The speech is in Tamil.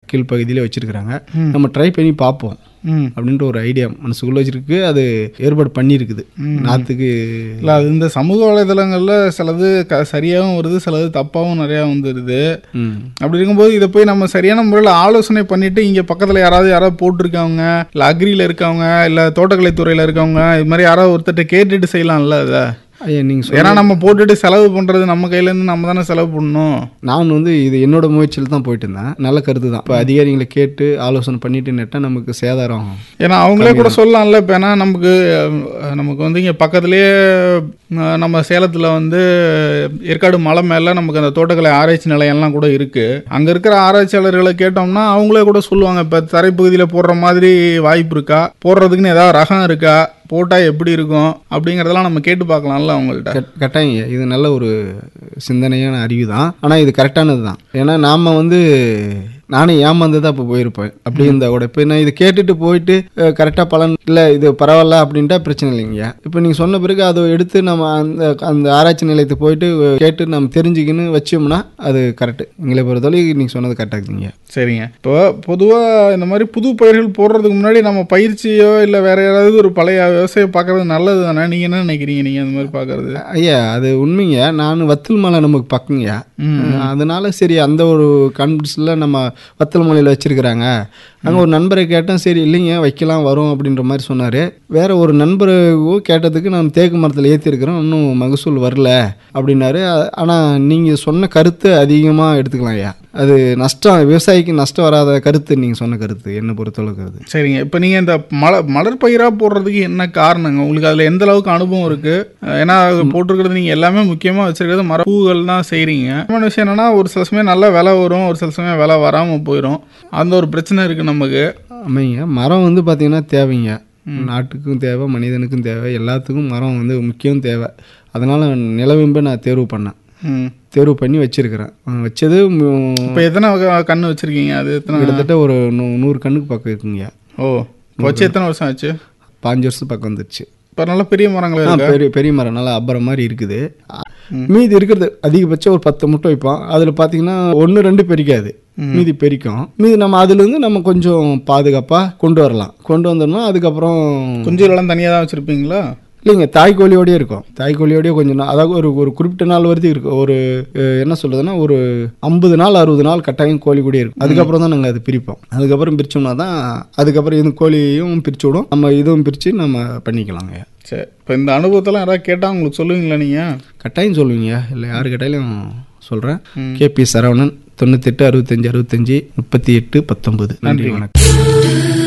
கீழ்ப்பகுதியிலே வச்சுருக்குறாங்க நம்ம ட்ரை பண்ணி பார்ப்போம் ம் அப்படின்ற ஒரு ஐடியா மனசுக்குள்ளே வச்சிருக்கு அது ஏற்பாடு பண்ணியிருக்குது நாற்றுக்கு இல்லை அது இந்த சமூக வலைதளங்களில் சிலது க சரியாகவும் வருது சிலது தப்பாகவும் நிறையா வந்துடுது ம் அப்படி இருக்கும்போது இதை போய் நம்ம சரியான முறையில் ஆலோசனை பண்ணிட்டு இங்கே பக்கத்தில் யாராவது யாராவது போட்டிருக்காங்க இல்லை அக்ரியில் இருக்கவங்க இல்லை தோட்டக்கலை துறையில் இருக்கவங்க இது மாதிரி யாராவது ஒருத்தர்கிட்ட கேட்டுட்டு செய்யலாம்ல அதை ஐயா நீங்கள் ஏன்னா நம்ம போட்டுட்டு செலவு பண்ணுறது நம்ம கையிலேருந்து நம்ம தானே செலவு பண்ணணும் நான் வந்து இது என்னோட முயற்சியில் தான் போயிட்டு இருந்தேன் நல்ல கருத்து தான் இப்போ அதிகாரிகளை கேட்டு ஆலோசனை பண்ணிட்டு நட்டால் நமக்கு சேதாரம் ஏன்னா அவங்களே கூட சொல்லலாம்ல இப்போ ஏன்னா நமக்கு அஹ், நமக்கு வந்து இங்கே பக்கத்துலேயே அஹ், நம்ம சேலத்தில் வந்து ஏற்காடு மலை மேலே நமக்கு அந்த தோட்டக்கலை ஆராய்ச்சி நிலையம்லாம் கூட இருக்குது அங்கே இருக்கிற ஆராய்ச்சியாளர்களை கேட்டோம்னா அவங்களே கூட சொல்லுவாங்க இப்போ தரைப்பகுதியில் போடுற மாதிரி வாய்ப்பு இருக்கா போடுறதுக்குன்னு ஏதாவது ரகம் இருக்கா போட்டால் எப்படி இருக்கும் அப்படிங்கிறதெல்லாம் நம்ம கேட்டு பார்க்கலாம்ல அவங்கள்ட்ட கட்- கட்டாயம் ஐயா. இது நல்ல ஒரு சிந்தனையான அறிவு தான் ஆனால் இது கரெக்டானது தான் ஏன்னா நாம் வந்து நானே ஏமாந்து தான் இப்போ போயிருப்பேன் அப்படி இருந்தால் கூட இப்போ நான் இது கேட்டுட்டு போயிட்டு கரெக்டாக பலன் இல்லை இது பரவாயில்ல அப்படின்ட்டா பிரச்சனை இல்லைங்க இப்போ நீங்கள் சொன்ன பிறகு அதை எடுத்து நம்ம அந்த அந்த ஆராய்ச்சி நிலையத்துக்கு போயிட்டு அஹ், கேட்டு நம்ம தெரிஞ்சுக்கின்னு வச்சோம்னா அது கரெக்டு எங்களை பொறுத்தவரை நீங்கள் சொன்னது கரெக்டாக இருக்குங்க சரிங்க இப்போ பொதுவாக இந்த மாதிரி புது பயிர்கள் போடுறதுக்கு முன்னாடி நம்ம பயிற்சியோ இல்லை வேற யாராவது ஒரு பழைய விவசாயம் பார்க்கறது நல்லது தானே நீங்கள் என்ன நினைக்கிறீங்க நீங்கள் அந்த மாதிரி பார்க்கறது ஐயா அது உண்மைங்க நான் வத்தல் மலை நமக்கு பக்கங்கய்யா அதனால சரி அந்த ஒரு கான்ஃபிடன்ஸில் நம்ம வத்தல் மலையில் வச்சிருக்கிறாங்க அங்கே ஒரு நண்பரை கேட்டேன் சரி இல்லைங்க வைக்கலாம் வரும் அப்படின்ற மாதிரி சொன்னார் வேற ஒரு நண்பரை கேட்டதுக்கு நான் தேக்கு மரத்தில் ஏற்றிருக்கிறோம் இன்னும் மகசூல் வரல அப்படின்னாரு ஆனால் நீங்கள் சொன்ன கருத்து அதிகமாக எடுத்துக்கலாம் ஐயா அது நஷ்டம் விவசாயிக்கு நஷ்டம் வராத கருத்து நீங்கள் சொன்ன கருத்து என்னை பொறுத்தளவுக்கு அது சரிங்க இப்போ நீங்கள் இந்த மல மலர் பயிராக போடுறதுக்கு என்ன காரணங்க உங்களுக்கு அதில் எந்த அளவுக்கு அனுபவம் இருக்குது ஏன்னா அது போட்டிருக்கிறது நீங்கள் எல்லாமே முக்கியமாக வச்சிருக்கிறது மர பூகள் தான் செய்கிறீங்க இன்னொரு விஷயம் என்னன்னா ஒரு சில சமயம் நல்ல விலை வரும் ஒரு சில சமயம் விலை வராமல் போயிடும் அந்த ஒரு பிரச்சனை இருக்குது நமக்கு அமைங்க மரம் வந்து பார்த்திங்கன்னா தேவைங்க நாட்டுக்கும் தேவை மனிதனுக்கும் தேவை எல்லாத்துக்கும் மரம் வந்து முக்கியம் தேவை அதனால் நிலவிம்பை நான் தேர்வு பண்ணேன் ம் தேர்வு பண்ணி வச்சிருக்கிறேன் அஹ் வச்சது மு- இப்போ எத்தனை வகை கன்று வச்சுருக்கீங்க அது எத்தனை கிட்டத்தட்ட ஒரு நூ நூறு கண்ணுக்கு பக்கம் இருக்குங்க ஓ இப்போ வச்சு எத்தனை வருஷம் ஆச்சு பாஞ்சு வருஷத்துக்கு பக்கம் வந்துருச்சு இப்போ நல்ல பெரிய மரங்கள் ஆ, இருக்கு பெரிய பெரிய மரம் நல்லா அப்புறம் மாதிரி இருக்குது மீதி இருக்கிறது அதிகபட்சம் ஒரு பத்து முட்டை வைப்போம் அதில் பார்த்தீங்கன்னா ஒன்று ரெண்டு பெரிக்காது மீதி பெரிக்கும் மீதி நம்ம அதுலேருந்து நம்ம கொஞ்சம் பாதுகாப்பாக கொண்டு வரலாம் கொண்டு வந்தோம்னா அதுக்கப்புறம் குஞ்சுகளெல்லாம் தனியாக தான் வச்சுருப்பீங்களா இல்லைங்க தாய்க்கோழியோடயே இருக்கும் தாய்க்கோழியோடயே கொஞ்சம் நாள் அதாவது ஒரு ஒரு குறிப்பிட்ட நாள் வரைக்கும் இருக்கும் ஒரு அஹ், என்ன சொல்றதுன்னா ஒரு ஐம்பது நாள் அறுபது நாள் கட்டாயம் கோழி கூடயே இருக்கும் அதுக்கப்புறம் தான் நாங்கள் அது பிரிப்போம் அதுக்கப்புறம் பிரிச்சோம்னா தான் அதுக்கப்புறம் இது கோழியும் பிரிச்சு விடும் நம்ம இதுவும் பிரித்து நம்ம பண்ணிக்கலாங்க சரி இப்போ இந்த அனுபவத்தெல்லாம் யாராவது கேட்டால் உங்களுக்கு சொல்லுவீங்களா நீங்கள் கட்டாயம் சொல்லுவீங்க இல்லை யார் கேட்டாலும் சொல்கிறேன் கேபி சரவணன் தொண்ணூத்தெட்டு அறுபத்தஞ்சு அறுபத்தஞ்சு முப்பத்தி எட்டு பத்தொம்பது நன்றி வணக்கம்